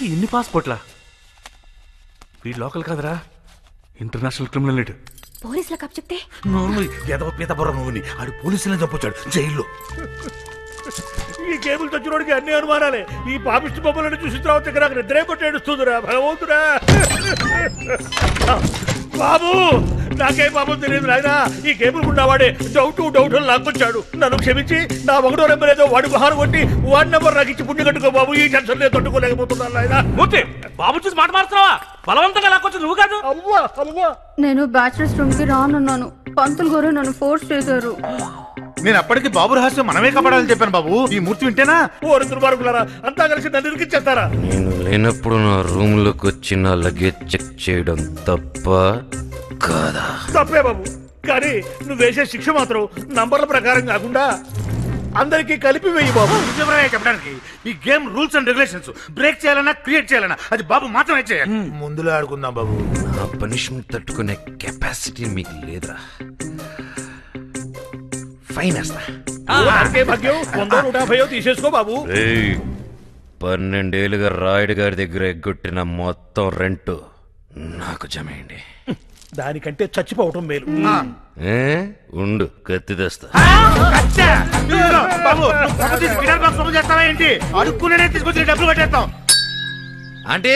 ఇన్ని పాస్పోర్ట్లా వీడు లోకల్ కాదురా ఇంటర్నేషనల్ క్రిమినల్ ఇటు పోలీసులకు అప్ చెప్తే నోరు ఎదవ పీత బుర్ర నువ్వుని ఆడు పోలీసులను చంపొచ్చాడు జైల్లో ఈ కేబుల్ తెచ్చినోడికి అన్ని అనుమానాలే ఈ పాపిష్టి బొమ్మలను చూసిన తర్వాత ఇక నాకు నిద్రే కొట్టేడుస్తుందిరా భగవంతుడా బాబు నాకేం బాబు తెలియదు నాయనా ఈ కేబుల్ ఉన్నవాడే డౌట్ డౌట్ అని లాక్కొచ్చాడు నన్ను క్షమించి నా ఒకటో నెంబర్ ఏదో వాడి బహారం కొట్టి వాడి నెంబర్ నాకు ఇచ్చి పుణ్య కట్టుకో బాబు ఈ టెన్షన్ నేను తట్టుకోలేకపోతున్నాను నాయనా మూర్తి బాబు చూసి మాట మారుతున్నావా బలవంతంగా లాక్కొచ్చు నువ్వు కాదు అవ్వా అవ్వా నేను బ్యాచిలర్స్ రూమ్ కి రానున్నాను పంతులు గారు నన్ను ఫోర్స్ చేశారు నేను అప్పటికి బాబు రహస్యం మనమే కాపాడాలని చెప్పాను బాబు ఈ మూర్తి వింటేనా ఓరి దుర్మార్గులారా అంతా కలిసి నన్ను ఇరికిచ్చేస్తారా నేను లేనప్పుడు నా రూమ్లోకి వచ్చి నా లగేజ్ చెక్ చేయడం తప్ప కాదా తప్పే బాబు కానీ నువ్వు వేసే శిక్ష మాత్రం నంబర్ల ప్రకారం కాకుండా అందరికీ కలిపి వెయ్యి బాబు నిజమే చెప్పడానికి ఈ game rules and regulations break చేయాలన్నా క్రియేట్ చేయాలన్నా అది బాబు మాత్రమే చేయాలి ముందులో ఆడుకుందాం బాబు నా పనిష్మెంట్ తట్టుకునే కెపాసిటీ మీకు లేదురా ఫైన్ వేస్తా అంతే భాగ్యం వంద నూట యాభైయో తీసేసుకో బాబు ఏయ్, పన్నెండేళ్ళుగా రాయుడు గారి దగ్గర ఎగ్గొట్టిన మొత్తం రెంట్ నాకు జమేయండి దానికంటే చచ్చిపోవటం మేలు ఏ ఉండు కత్తి తెస్తా అచ్చా! ఇదిగో, బాబు నువ్వు పక్క తీసి గిటార్ బాక్స్ ఓపెన్ చేస్తావా ఏంటి అడుక్కునే తీసుకొచ్చి డబ్బులు కట్టేస్తాం ఆంటీ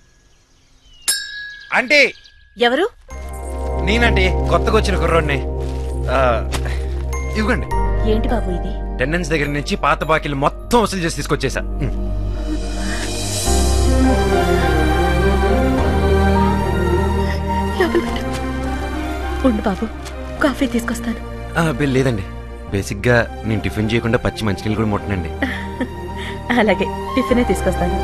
ఆంటీ ఎవరు నేనండి కొత్తగా వచ్చిన కుర్రోడ్ని ఆ, ఇవ్వండి ఏంటి బాబు ఇది టెండెన్స్ దగ్గర నుంచి పాత బాకీలు మొత్తం వసూలు చేసి తీసుకొచ్చేసా లోపల పెట్టు. ఉండు బాబు కాఫీ తీసుకొస్తాను ఆ, బిల్ లేదండి బేసిక్గా నేను టిఫిన్ చేయకుండా పచ్చి మంచినీళ్ళు కూడా ముట్టనండి అలాగే టిఫినే తీసుకొస్తాను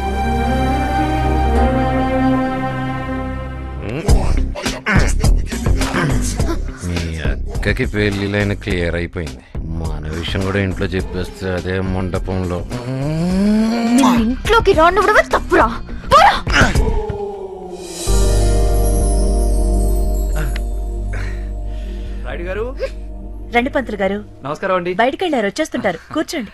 మీ అక్కకి పెళ్లిలైన క్లియర్ అయిపోయింది మన విషయం కూడా ఇంట్లో చెప్పేస్తే అదే మండపంలో నిన్ను ఇంట్లోకి రానివ్వడమే తప్పురా పోరా! రాయుడు గారు రండి పంతులు గారు నమస్కారం అండి బయటికి వెళ్ళారు వచ్చేస్తుంటారు కూర్చోండి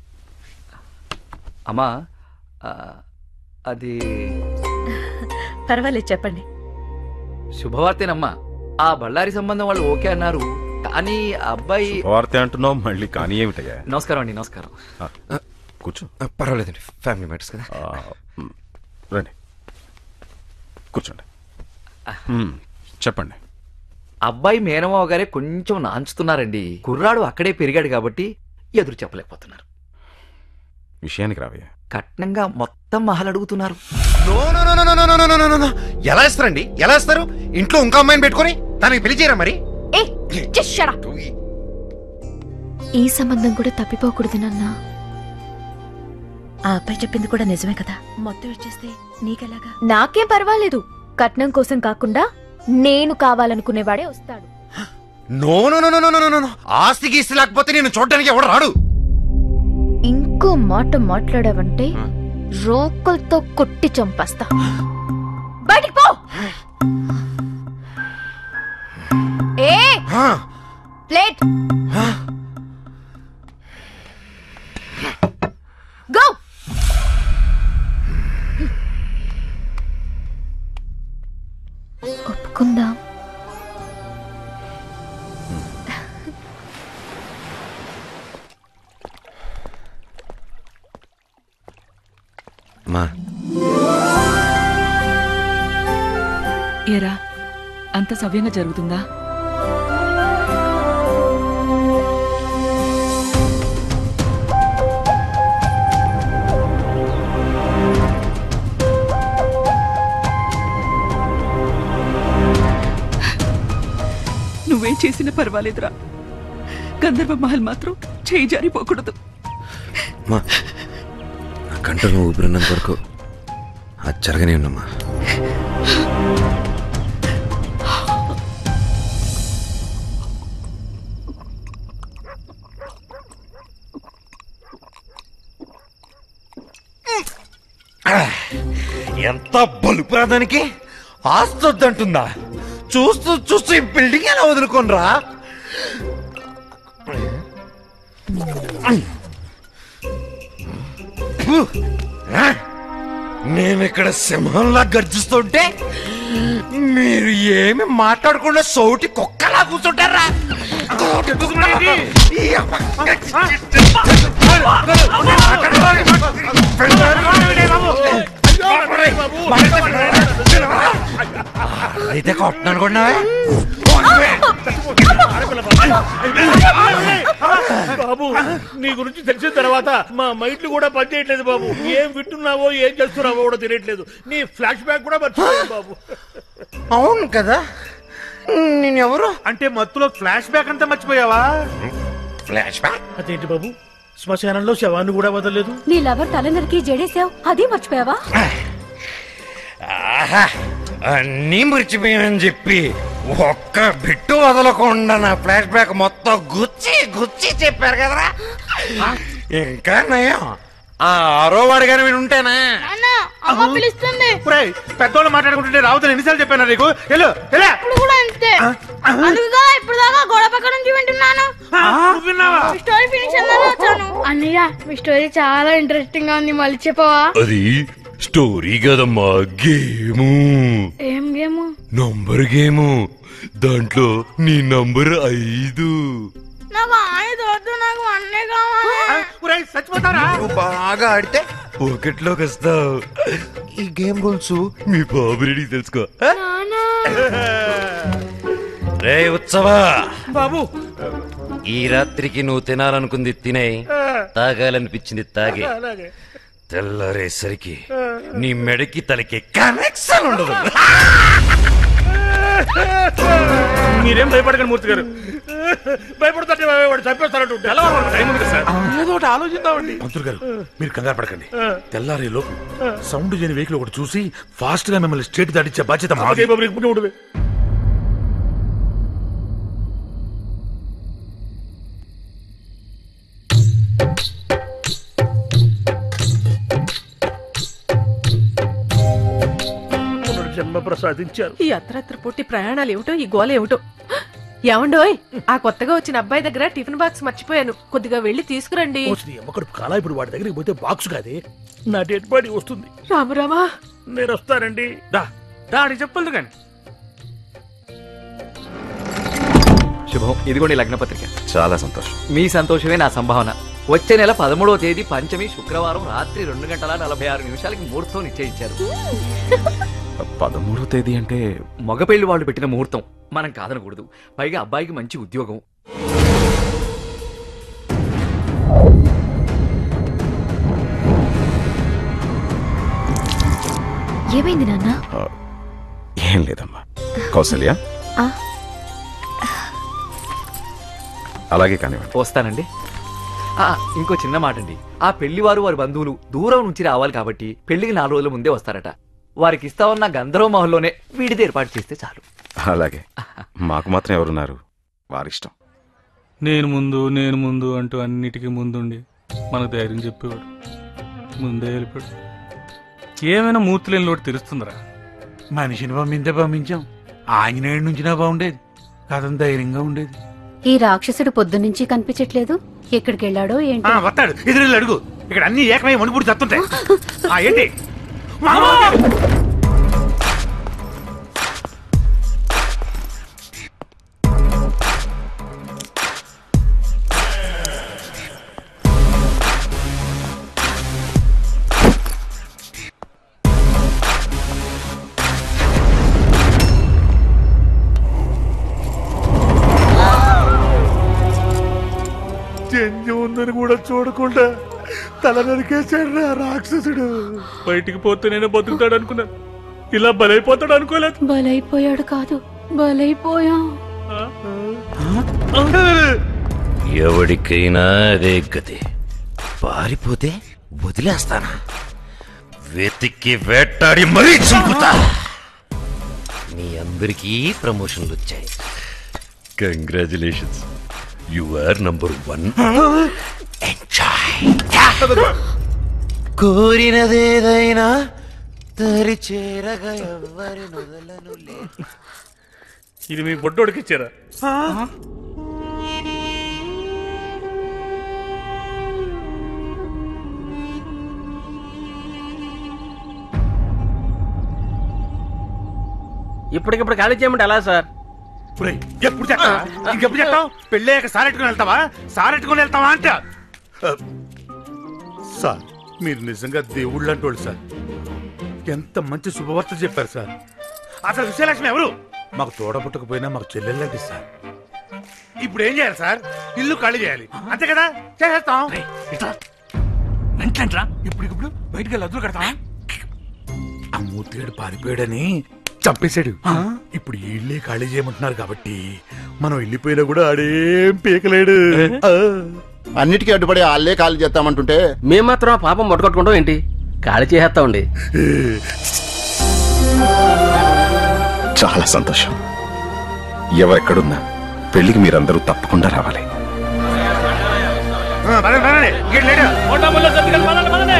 అమ్మా ఆ, అది పర్వాలేదు చెప్పండి శుభవార్తేనమ్మా ఆ బళ్ళారి సంబంధం వాళ్ళు ఓకే అన్నారు కానీ ఆ అబ్బాయి వార్త అంటున్నావు మళ్ళీ కానీ ఏమిటయ్యా నమస్కారం అండి నమస్కారం ఆ, కూర్చో ఆ, పర్వాలేదండి ఫ్యామిలీ మ్యాటర్స్ కదా ఆ, మ్, రండి కూర్చోండి మ్, చెప్పండి అబ్బాయి మేనమావ గారే కొంచెం నాంచుతున్నారండి కుర్రాడు అక్కడే పెరిగాడు కాబట్టి ఎదురు చెప్పలేకపోతున్నారు విషయానికి రావయ్యా కట్నంగా మొత్తం మహల్ అడుగుతున్నారు no no no no no no no no no no ఎలా ఇస్తారండి ఎలా ఇస్తారు ఇంట్లో ఇంకో అమ్మాయిని పెట్టుకొని దానికి పెళ్లి చేయరా మరి ఏ just shut up. ఈ సంబంధం కూడా తప్పిపోకూడదు నాన్నా ఆ అబ్బాయి చెప్పింది కూడా నిజమే కదా మొత్తం ఇచ్చేస్తే నీకెలాగా నాకేం పర్వాలేదు కట్నం కోసం కాకుండా నేను కావాలనుకునేవాడే వస్తాడు no no no no no no no no ఆస్తి గీస్తి లేకపోతే నేను చూడడానికి ఎవడు రాడు ఇంకో మాట మాట్లాడావంటే రోకల్తో కొట్టి చంపేస్తా బయటికి పో ఏ హా, ప్లేట్ హా. గో ఒప్పుకుందాం మా ఏరా అంత సవ్యంగా జరుగుతుందా నువ్వేం చేసినా పర్వాలేదురా గంధర్వ మహల్ మాత్రం చేయి జారిపోకూడదు మా నా కంటను ఊపిరినంత వరకు అది జరగనే ఉన్నమ్మా ఎంత బలుపురా దానికి ఆస్తొద్దంటుందా చూస్తూ చూస్తూ ఈ బిల్డింగ్ ఎలా వదులుకోనరా నేను ఇక్కడ సింహంలా గర్జిస్తుంటే మీరు ఏమి మాట్లాడకుండా సౌటి కుక్కలా కూర్చుంటారా అయితే కొట్టను అనుకున్నావా బాబు నీ గురించి తెలిసిన తర్వాత మా మైండ్లు కూడా పనిచేయట్లేదు బాబు ఏం వింటున్నావో ఏం చేస్తున్నావో కూడా తెలియట్లేదు నీ ఫ్లాష్ బ్యాక్ కూడా మర్చిపోయాను బాబు అవును కదా నేనెవరు అంటే మత్తులో ఫ్లాష్ బ్యాక్ అంతా మర్చిపోయావా ఫ్లాష్ బ్యాక్ అదేంటి బాబు శ్మశానంలో శవాన్ని కూడా వదలలేదు నీ లవర్ తలనరికి జడేసావు అది మర్చిపోయావా ఆహా అన్నీ మర్చిపోయామని చెప్పి ఒక్క బిట్టు వదలకుండా నా ఫ్లాష్ బ్యాక్ మొత్తం గుచ్చి గుచ్చి చెప్పారు కదరా ఇంకా నయం ఆ ఆరో వాడు కానీ వీడు ఉంటేనా అమ్మ పిలుస్తుంది ఒరేయ్, పెద్దోళ్ళు మాట్లాడుకుంటుంటే రావుతాను ఎన్నిసార్లు చెప్పాను నీకు వెళ్ళు వెళ్ళు. ఇప్పుడు కూడా అంతే అందుకుగా ఇప్పుడు దాకా గోడ పక్క నుంచి వింటున్నాను నువ్వు విన్నావా మీ స్టోరీ ఫినిష్ అయిందని వచ్చాను అన్నయ్య మీ స్టోరీ చాలా ఇంట్రెస్టింగ్ గా ఉంది మళ్ళీ చెప్పవా అది స్టోరీ కదమ్మా గేము ఏం గేమ్ నంబర్ గేము దాంట్లో నీ నంబర్ ఐదు నాకు ఆయన వద్దు నాకు అన్నే కావాలి ఒరేయ్, చచ్చిపోతారా నువ్వు బాగా ఆడితే పోకెట్లోకి వస్తావు ఈ గేమ్ రూల్స్ మీ బాబు రెడీ తెలుసుకో రే ఉత్సవా బాబు ఈ రాత్రికి నువ్వు తినాలనుకుంది తినే తాగాలనిపించింది తాగే అలాగే తెల్లారేసరికి నీ మెడకి తలకి కనెక్షన్ ఉండదు మీరేం భయపడకండి మూర్తి గారు భయపడుతుంటే వాడు చంపేస్తారంటూ టైం ఉంది సార్ ఏదో ఒకటి ఆలోచిద్దామండి పంతులు గారు మీరు కంగారు పడకండి తెల్లారే లోపు సౌండ్ చేయని వెహికల్ ఒకటి చూసి ఫాస్ట్ గా మిమ్మల్ని స్టేట్ దాటించే బాధ్యత మాది బాబు ఇప్పుడు ఉండదు జన్మ ప్రసాదించారు ఈ అర్ధరాత్రి పూర్తి ప్రయాణాలు ఏమిటో ఈ గోల ఏమిటో ఏమండోయ్ ఆ కొత్తగా వచ్చిన అబ్బాయి దగ్గర టిఫిన్ బాక్స్ మర్చిపోయాను కొద్దిగా వెళ్ళి తీసుకురండి నీ అమ్మకడు కాలా ఇప్పుడు వాడి దగ్గరికి పోతే బాక్స్ కాదే నా డెడ్ బాడీ వస్తుంది రామరామా నేను వస్తానండి దా దాడి చెప్పదు కానీ శుభం ఇదిగోండి లగ్న పత్రిక చాలా సంతోషం మీ సంతోషమే నా సంభావన వచ్చే నెల పదమూడవ తేదీ పంచమి శుక్రవారం రాత్రి రెండు గంటల నలభై ఆరు నిమిషాలకి ముహూర్తం నిశ్చయించారు పదమూడో తేదీ అంటే మగ పెళ్లి వాళ్ళు పెట్టిన ముహూర్తం మనం కాదనకూడదు పైగా అబ్బాయికి మంచి ఉద్యోగం ఏమైంది నాన్న ఆ, ఏం లేదమ్మా కౌసల్య ఆ? అలాగే కానివ్వండి వస్తానండి ఆ, ఇంకో చిన్న మాట అండి ఆ పెళ్లివారు వారి బంధువులు దూరం నుంచి రావాలి కాబట్టి పెళ్లికి నాలుగు రోజుల ముందే వస్తారట వారికి ఇస్తామన్న గంధర్వ మహల్లోనే వీడిది ఏర్పాటు చేస్తే చాలు అలాగే మాకు మాత్రం ఎవరున్నారు వారిష్టం నేను ముందు నేను ముందు అంటూ అన్నిటికీ ముందుండి మనకు ధైర్యం చెప్పేవాడు ముందే వెళ్ళిపోయాడు ఏమైనా మూర్తి లేని లోటు తెలుస్తుందిరా మనిషిని పంపింతే పంపించాం ఆంజనేయుడి నుంచినా బాగుండేది కథం ధైర్యంగా ఉండేది ఈ రాక్షసుడు పొద్దునుంచి కనిపించట్లేదు ఎక్కడికి వెళ్ళాడో ఏంటో ఆ, వస్తాడు ఎదురు అడుగు ఇక్కడ అన్ని ఏకమై మణిపూడి తత్తుంటాయి ఆ, ఏంటి చెంజి ఉందని కూడా చూడకుండా తల నరికేశాడు రా రాక్షసుడు బయటికి పోతే నేను బతుకుతాడు అనుకున్నాను ఇలా బలైపోతాడు అనుకోలేదు బలైపోయాడు కాదు బలైపోయాం ఎవడికైనా అదే గతి పారిపోతే వదిలేస్తానా వెతికి వేటాడి మరీ చంపుతా మీ అందరికీ ప్రమోషన్లు వచ్చాయి congratulations you are number one కోరినదేదైనా తరి చేరగా ఎవ్వరి నుదలను ఇది మీ బొడ్డోడికి ఇచ్చారా ఇప్పటికిప్పుడు ఖాళీ చేయమంటే ఎలా సార్ ఒరేయ్, ఎప్పుడు చెప్తా ఇంకెప్పుడు చెప్తావు పెళ్ళయ్యాక సారెట్టుకుని వెళ్తావా సారెట్టుకుని వెళ్తావా అంట ఆ, సార్ మీరు నిజంగా దేవుళ్ళు అంటోళ్ళు సార్ ఎంత మంచి శుభవార్త చెప్పారు సార్ అసలు విజయలక్ష్మి ఎవరు మాకు తోడబుట్టకపోయినా మాకు చెల్లెళ్ళంటి సార్ ఇప్పుడు ఏం చేయాలి సార్ ఇల్లు ఖాళీ చేయాలి అంతే కదా చేసేస్తాం వెంటరా ఇప్పటికిప్పుడు బయటికి వెళ్ళి అదులు కడతావా ఆ మూతిగాడు పారిపోయాడని చంపేశాడు ఇప్పుడు ఈ ఇల్లే ఖాళీ చేయమంటున్నారు కాబట్టి మనం వెళ్ళిపోయినా కూడా ఆడేం పీకలేడు ఆ. అన్నిటికీ అడ్డుపడి వాళ్ళే ఖాళీ చేస్తామంటుంటే మేము మాత్రం ఆ పాపం మొట్టగొట్టుకుంటాం ఏంటి ఖాళీ చేసేస్తామండి చాలా సంతోషం ఎవరెక్కడున్నా పెళ్లికి మీరందరూ తప్పకుండా రావాలి ఆ, పదండి, పదండి. ఇంకేం లేటు.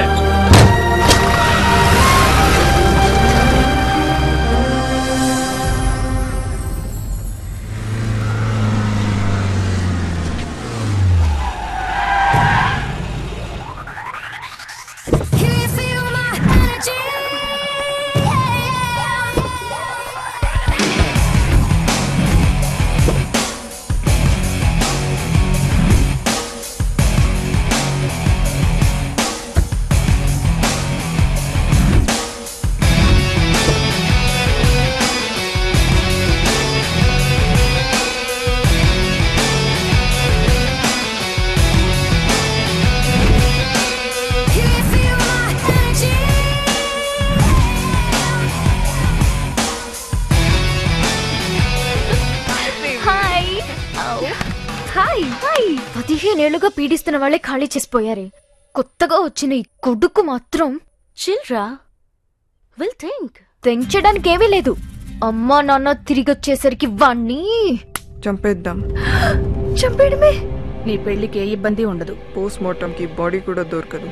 హాయ్ హాయ్ హాయ్ పదిహేనేళ్లుగా పీడిస్తున్న వాళ్ళే ఖాళీ చేసిపోయారే కొత్తగా వచ్చిన ఈ కొడుకు మాత్రం చిల్రా విల్ థింక్ తెంచడానికి ఏమీ లేదు అమ్మా నాన్న తిరిగి వచ్చేసరికి వాణ్ణి చంపేద్దాం చంపేయడమే నీ పెళ్లికి ఏ ఇబ్బంది ఉండదు పోస్ట్ మార్టం కి బాడీ కూడా దొరకదు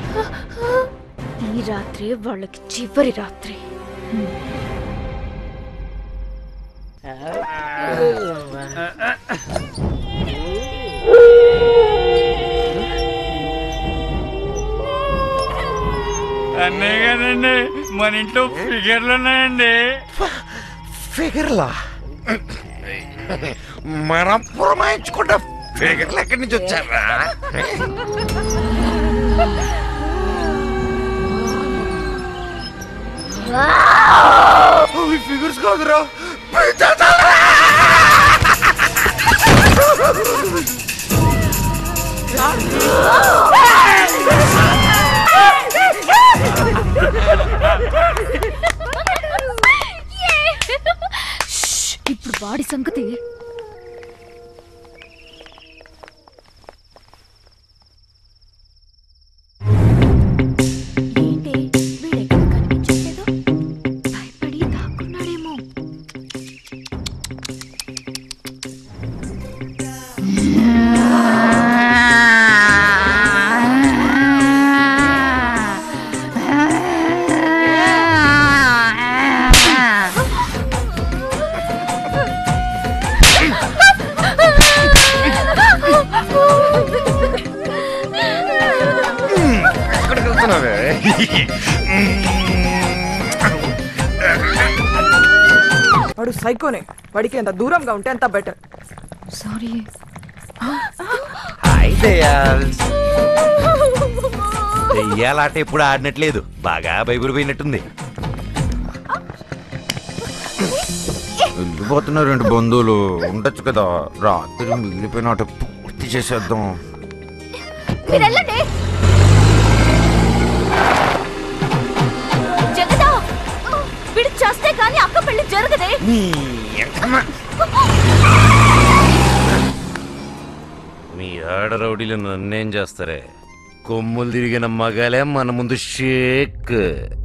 ఈ రాత్రి వాళ్ళకి చివరి రాత్రి అన్నయ్య గారండి మన ఇంట్లో ఫిగర్లు ఉన్నాయండి ఫిగర్లా మనం పురమాయించుకుంట ఫిగర్లు ఎక్కడి నుంచి వచ్చారా అవి ఫిగర్స్ కాదురా షష్! ఇప్పుడు వాడి సంగతి ఏంటి వీడెక్కడ కనిపించట్లేదు భయపడి దాక్కున్నాడేమో ఎక్కడికి వెళ్తున్నావే వాడు సైకోనే వాడికి ఎంత దూరంగా ఉంటే అంత బెటర్ సారీ హాయ్ దయాల్స్ దెయ్యాలాట ఎప్పుడు ఆడినట్లేదు బాగా బైబిల్ పోయినట్టుంది వెళ్ళిపోతున్నారు రెండు బంధువులు ఉండొచ్చు కదా రాత్రి మిగిలిపోయిన ఆట పూర్తి చేసేద్దాం మీరు వెళ్ళండి జగదా వీడు చేస్తే కానీ అక్క పెళ్లి జరగదే మీ ఆడ రౌడీలు నన్నేం చేస్తారే కొమ్ములు తిరిగిన మగాలే మన ముందు షేక్